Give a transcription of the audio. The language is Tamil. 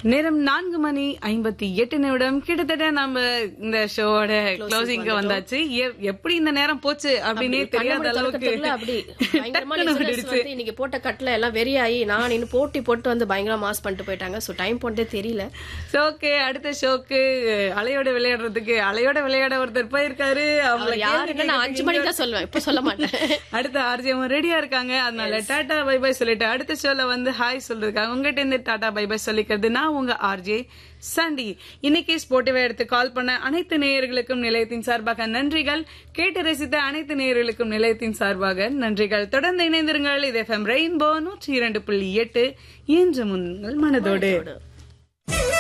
நேரம் நான்கு மணி ஐம்பத்தி எட்டு நிமிடம் கிட்டத்தட்ட நம்ம இந்த ஷோவோட க்ளோசிங்க வந்தாச்சு எ- எப்படி இந்த நேரம் போச்சு அப்படின்னே தெரியாத கண்ணாடி அளவுக்கு திறக்கறதுக்குள்ள அப்படி பயங்கரமா டக்குன்னு listeners ஓடிடுச்சு. வந்து இன்னைக்கு போட்ட கட்ல எல்லாம் வெறியாயி நான் இன்னும் போட்டி போட்டு வந்து பயங்கரமா மாஸ் பண்ணிட்டு போயிட்டாங்க சோ டைம் போட்டே தெரியல ஓகே அடுத்த ஷோக்கு அலையோட விளையாடுறதுக்கு அலையோட விளையாட ஒருத்தர் போயிருக்காரு அவங்கள அவர் யாருன்னு நான் அஞ்சு மணிக்கு தான் சொல்லுவேன் இப்ப சொல்ல மாட்டேன் அடுத்த ஆர்ஜிஎம் ரெடியா இருக்காங்க அதனால டாடா பை பை சொல்லிட்டு அடுத்த ஷோல வந்து ஹாய் சொல்லிருக்காங்க உங்ககிட்ட இருந்து டாடா பை பை சொல்லிக்கிறது நான் உங்க ஆர்ஜே சண்டி இன்னைக்கு ஸ்போர்ட்டிவை எடுத்து கால் பண்ண அனைத்து நேயர்களுக்கும் நிலையத்தின் சார்பாக நன்றிகள் கேட்டு ரசித்த அனைத்து நேயர்களுக்கும் நிலையத்தின் சார்பாக நன்றிகள் தொடர்ந்து இணைந்திருங்கள் இது எஃப்எம் ரெயின்போ நூற்றி இரண்டு புள்ளி எட்டு என்று முன்கள் மனதோடு